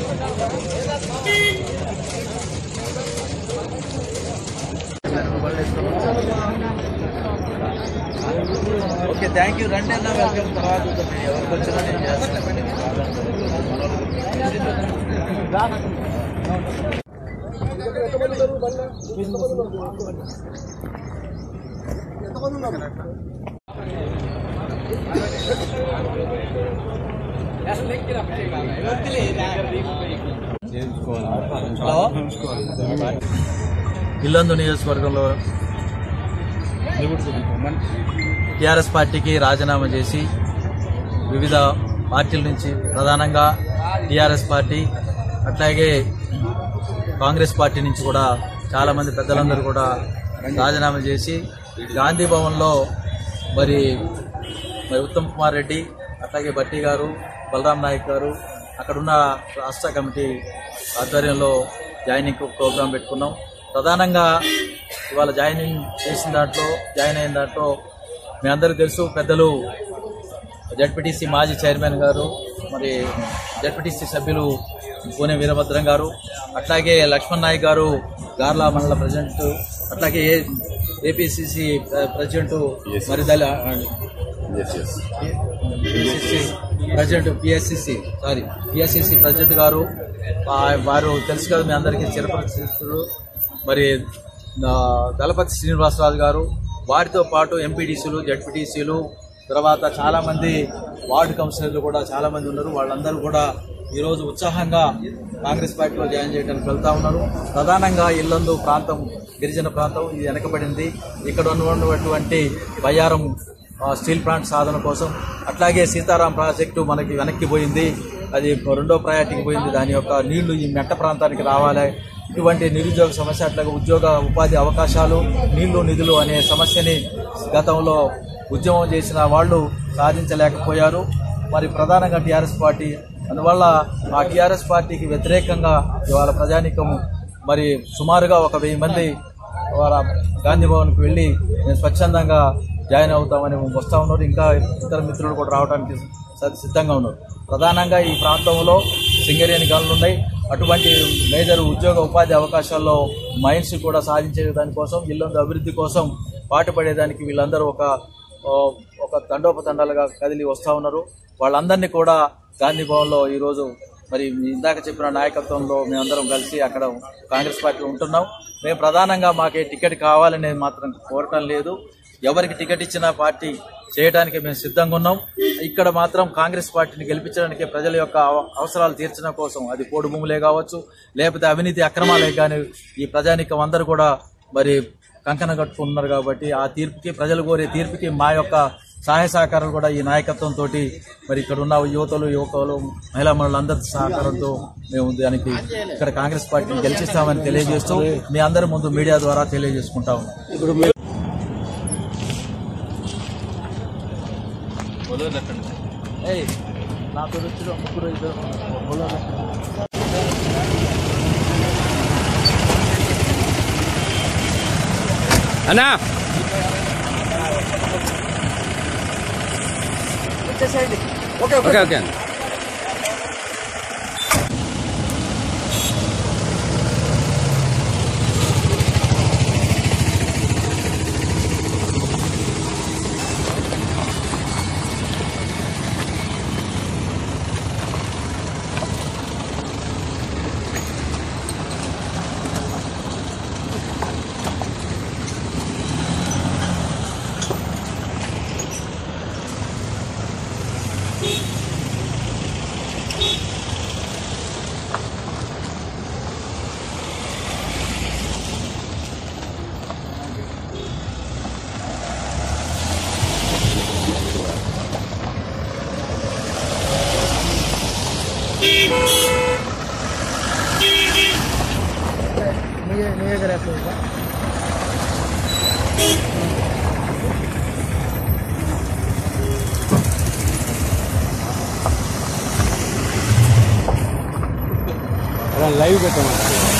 Okay thank you రండి అన్న welcome తర్వాత చూద్దాం. ఎవరికి వచ్చినా నేను చేస్తాను హలో ఇల్లందు నియోజకవర్గంలో టీఆర్ఎస్ పార్టీకి రాజీనామా చేసి వివిధ పార్టీల నుంచి ప్రధానంగా టీఆర్ఎస్ పార్టీ అట్లాగే కాంగ్రెస్ పార్టీ నుంచి కూడా చాలా మంది పెద్దలందరూ కూడా రాజీనామా చేసి గాంధీ భవన్లో మరి మరి ఉత్తమ్ కుమార్ రెడ్డి అట్లాగే భట్టి గారు బలరాం నాయక్ గారు అక్కడున్న రాష్ట్ర కమిటీ ఆధ్వర్యంలో జాయినింగ్ ప్రోగ్రాం పెట్టుకున్నాం ప్రధానంగా ఇవాళ జాయినింగ్ చేసిన దాంట్లో జాయిన్ అయిన దాంట్లో మీ అందరికీ తెలుసు పెద్దలు జడ్పీటీసీ మాజీ చైర్మన్ గారు మరి జడ్పీటీసీ సభ్యులు పూణె వీరభద్రం గారు అట్లాగే లక్ష్మణ్ నాయక్ గారు గార్లా మండల ప్రెసిడెంట్ అట్లాగే ఏపీసీసీ ప్రెసిడెంట్ మరిదల PSCC president PSCC sorry PSCC president గారు ఆ- వారు తెలుసు కదా మీ అందరికీ చిరపరిచితుడు మరి ఆ, దళపతి శ్రీనివాసరాజు గారు వారితో పాటు ఎంపీటీసీలు జడ్పీటీసీలు తర్వాత చాలా మంది వార్డు కౌన్సిలర్లు కూడా చాలా మంది ఉన్నారు వాళ్ళందరూ కూడా ఈరోజు ఉత్సాహంగా కాంగ్రెస్ పార్టీలో జాయిన్ చేయడానికి వెళ్తా ఉన్నారు ప్రధానంగా ఇల్లందు ప్రాంతం గిరిజన ప్రాంతం ఇది వెనకబడింది ఇక్కడ ఉన్నటువంటి బయ్యారం ఆ, స్టీల్ ప్లాంట్ సాధన కోసం అట్లాగే సీతారాం ప్రాజెక్టు మనకి వెనక్కి పోయింది అది రెండో ప్రయారిటీకి పోయింది దాని యొక్క నీళ్లు ఈ మెట్ట ప్రాంతానికి రావాలి ఇటువంటి నిరుద్యోగ సమస్య అట్లాగే ఉద్యోగ ఉపాధి అవకాశాలు నీళ్లు నిధులు అనే సమస్యని గతంలో ఉద్యమం చేసిన వాళ్ళు సాధించలేకపోయారు మరి ప్రధానంగా టీఆర్ఎస్ పార్టీ అందువల్ల ఆ టీఆర్ఎస్ పార్టీకి వ్యతిరేకంగా ఇవాళ ప్రజానీకము మరి సుమారుగా ఒక వెయ్యి మంది వారు గాంధీ భవన్కి వెళ్ళి నేను స్వచ్ఛందంగా జాయిన్ అవుతామని వస్తూ ఉన్నారు ఇంకా ఇతర మిత్రులు కూడా రావడానికి స- సిద్ధంగా ఉన్నారు ప్రధానంగా ఈ ప్రాంతంలో సింగరేణి గనులు ఉన్నాయి అటువంటి మేజర్ ఉద్యోగ ఉపాధి అవకాశాల్లో మైన్స్ కూడా సాధించే దానికోసం ఇల్లందు అభివృద్ధి కోసం పాటుపడేదానికి వీళ్ళందరూ ఒక ఓ, ఒక తండోపతండాలుగా కదిలి వస్తూ ఉన్నారు వాళ్ళందరినీ కూడా గాంధీ భవన్లో ఈరోజు మరి ఇందాక చెప్పిన నాయకత్వంలో మేమందరం కలిసి అక్కడ కాంగ్రెస్ పార్టీ ఉంటున్నాం మేము ప్రధానంగా మాకే టికెట్ కావాలనేది మాత్రం కోరటం లేదు ఎవరికి టికెట్ ఇచ్చిన పార్టీ చేయడానికి మేము సిద్ధంగా ఉన్నాం ఇక్కడ మాత్రం కాంగ్రెస్ పార్టీని గెలిపించడానికి ప్రజల యొక్క అవ- అవసరాలు తీర్చడం కోసం అది పోడు భూములే కావచ్చు లేకపోతే అవినీతి అక్రమాలే కానీ ఈ ప్రజానికం అందరూ కూడా మరి కంకణ కట్టుకున్నారు కాబట్టి ఆ తీర్పుకి ప్రజలు కోరే తీర్పుకి మా యొక్క సహాయ సహకారాలు కూడా ఈ నాయకత్వంతో మరి ఇక్కడ ఉన్న యువతలు యువకులు మహిళా మనులందరి సహకారంతో మేము దానికి ఇక్కడ కాంగ్రెస్ పార్టీని గెలిచిస్తామని తెలియజేస్తూ మీ అందరి ముందు మీడియా ద్వారా తెలియజేసుకుంటా ఉన్నాం ఇప్పుడు మీరు ఏయ్, నాతో వచ్చిన ముగ్గురు ఇద్దరు బోలో అన్నా వచ్చేసేయండి ఓకే ఓకే ఓకే అండి లైవ్ పెట్టామంట